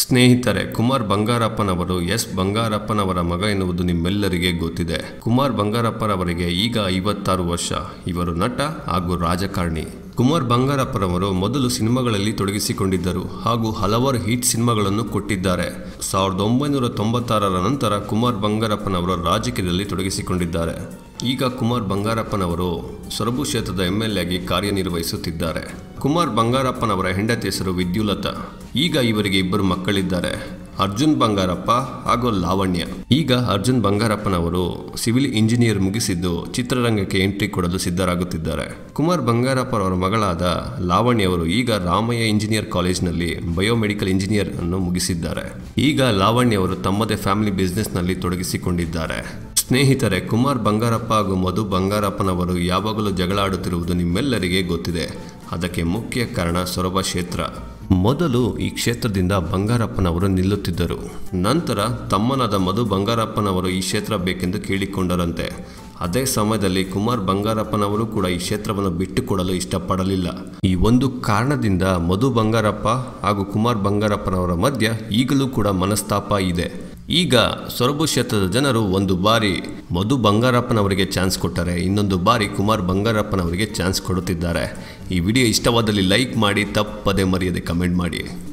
ಸ್ನೇಹಿತರೆ ಕುಮಾರ್ ಬಂಗಾರಪ್ಪನವರು ಎಸ್ ಬಂಗಾರಪ್ಪನವರ ಮಗ ಎನ್ನುವುದು ನಿಮ್ಮೆಲ್ಲರಿಗೆ ಗೊತ್ತಿದೆ ಕುಮಾರ್ ಬಂಗಾರಪ್ಪನವರಿಗೆ ಈಗ ಐವತ್ತಾರು ವರ್ಷ ಇವರು ನಟ ಹಾಗೂ ರಾಜಕಾರಣಿ ಕುಮಾರ್ ಬಂಗಾರಪ್ಪನವರು ಮೊದಲು ಸಿನಿಮಾಗಳಲ್ಲಿ ತೊಡಗಿಸಿಕೊಂಡಿದ್ದರು ಹಾಗೂ ಹಲವಾರು ಹಿಟ್ ಸಿನಿಮಾಗಳನ್ನು ಕೊಟ್ಟಿದ್ದಾರೆ ಸಾವಿರದ ಒಂಬೈನೂರ ತೊಂಬತ್ತಾರರ ನಂತರ ಕುಮಾರ್ ಬಂಗಾರಪ್ಪನವರು ರಾಜಕೀಯದಲ್ಲಿ ತೊಡಗಿಸಿಕೊಂಡಿದ್ದಾರೆ ಈಗ ಕುಮಾರ್ ಬಂಗಾರಪ್ಪನವರು ಸೊರಬು ಕ್ಷೇತ್ರದ ಎಂ ಎಲ್ ಆಗಿ ಕಾರ್ಯನಿರ್ವಹಿಸುತ್ತಿದ್ದಾರೆ ಕುಮಾರ್ ಬಂಗಾರಪ್ಪನವರ ಹೆಂಡತಿ ಹೆಸರು ವಿದ್ಯುಲತಾ ಈಗ ಇವರಿಗೆ ಇಬ್ಬರು ಮಕ್ಕಳಿದ್ದಾರೆ ಅರ್ಜುನ್ ಬಂಗಾರಪ್ಪ ಹಾಗೂ ಲಾವಣ್ಯ ಈಗ ಅರ್ಜುನ್ ಬಂಗಾರಪ್ಪನವರು ಸಿವಿಲ್ ಇಂಜಿನಿಯರ್ ಮುಗಿಸಿದ್ದು ಚಿತ್ರರಂಗಕ್ಕೆ ಎಂಟ್ರಿ ಕೊಡಲು ಸಿದ್ಧರಾಗುತ್ತಿದ್ದಾರೆ ಕುಮಾರ್ ಬಂಗಾರಪ್ಪನವರ ಮಗಳಾದ ಲಾವಣ್ಯ ಅವರು ಈಗ ರಾಮಯ್ಯ ಇಂಜಿನಿಯರ್ ಕಾಲೇಜಿನಲ್ಲಿ ಬಯೋಮೆಡಿಕಲ್ ಇಂಜಿನಿಯರ್ ಅನ್ನು ಮುಗಿಸಿದ್ದಾರೆ ಈಗ ಲಾವಣ್ಯ ಅವರು ತಮ್ಮದೇ ಫ್ಯಾಮಿಲಿ ಬಿಸ್ನೆಸ್ನಲ್ಲಿ ತೊಡಗಿಸಿಕೊಂಡಿದ್ದಾರೆ ಸ್ನೇಹಿತರೆ ಕುಮಾರ್ ಬಂಗಾರಪ್ಪ ಹಾಗೂ ಮಧು ಬಂಗಾರಪ್ಪನವರು ಯಾವಾಗಲೂ ಜಗಳ ಆಡುತ್ತಿರುವುದು ನಿಮ್ಮೆಲ್ಲರಿಗೆ ಗೊತ್ತಿದೆ ಅದಕ್ಕೆ ಮುಖ್ಯ ಕಾರಣ ಸೊರಬ ಕ್ಷೇತ್ರ ಮೊದಲು ಈ ಕ್ಷೇತ್ರದಿಂದ ಬಂಗಾರಪ್ಪನವರು ನಿಲ್ಲುತ್ತಿದ್ದರು ನಂತರ ತಮ್ಮನಾದ ಮಧು ಬಂಗಾರಪ್ಪನವರು ಈ ಕ್ಷೇತ್ರ ಬೇಕೆಂದು ಕೇಳಿಕೊಂಡರಂತೆ ಅದೇ ಸಮಯದಲ್ಲಿ ಕುಮಾರ್ ಬಂಗಾರಪ್ಪನವರು ಕೂಡ ಈ ಕ್ಷೇತ್ರವನ್ನು ಬಿಟ್ಟುಕೊಡಲು ಇಷ್ಟಪಡಲಿಲ್ಲ ಈ ಒಂದು ಕಾರಣದಿಂದ ಮಧು ಬಂಗಾರಪ್ಪ ಹಾಗೂ ಕುಮಾರ್ ಬಂಗಾರಪ್ಪನವರ ಮಧ್ಯ ಈಗಲೂ ಕೂಡ ಮನಸ್ತಾಪ ಇದೆ ಈಗ ಸೊರಬು ಕ್ಷೇತ್ರದ ಜನರು ಒಂದು ಬಾರಿ ಮಧು ಬಂಗಾರಪ್ಪನವರಿಗೆ ಚಾನ್ಸ್ ಕೊಟ್ಟರೆ ಇನ್ನೊಂದು ಬಾರಿ ಕುಮಾರ್ ಬಂಗಾರಪ್ಪನವರಿಗೆ ಚಾನ್ಸ್ ಕೊಡುತ್ತಿದ್ದಾರೆ ಈ ವಿಡಿಯೋ ಇಷ್ಟವಾದಲ್ಲಿ ಲೈಕ್ ಮಾಡಿ ತಪ್ಪದೆ ಮರೆಯದೆ ಕಮೆಂಟ್ ಮಾಡಿ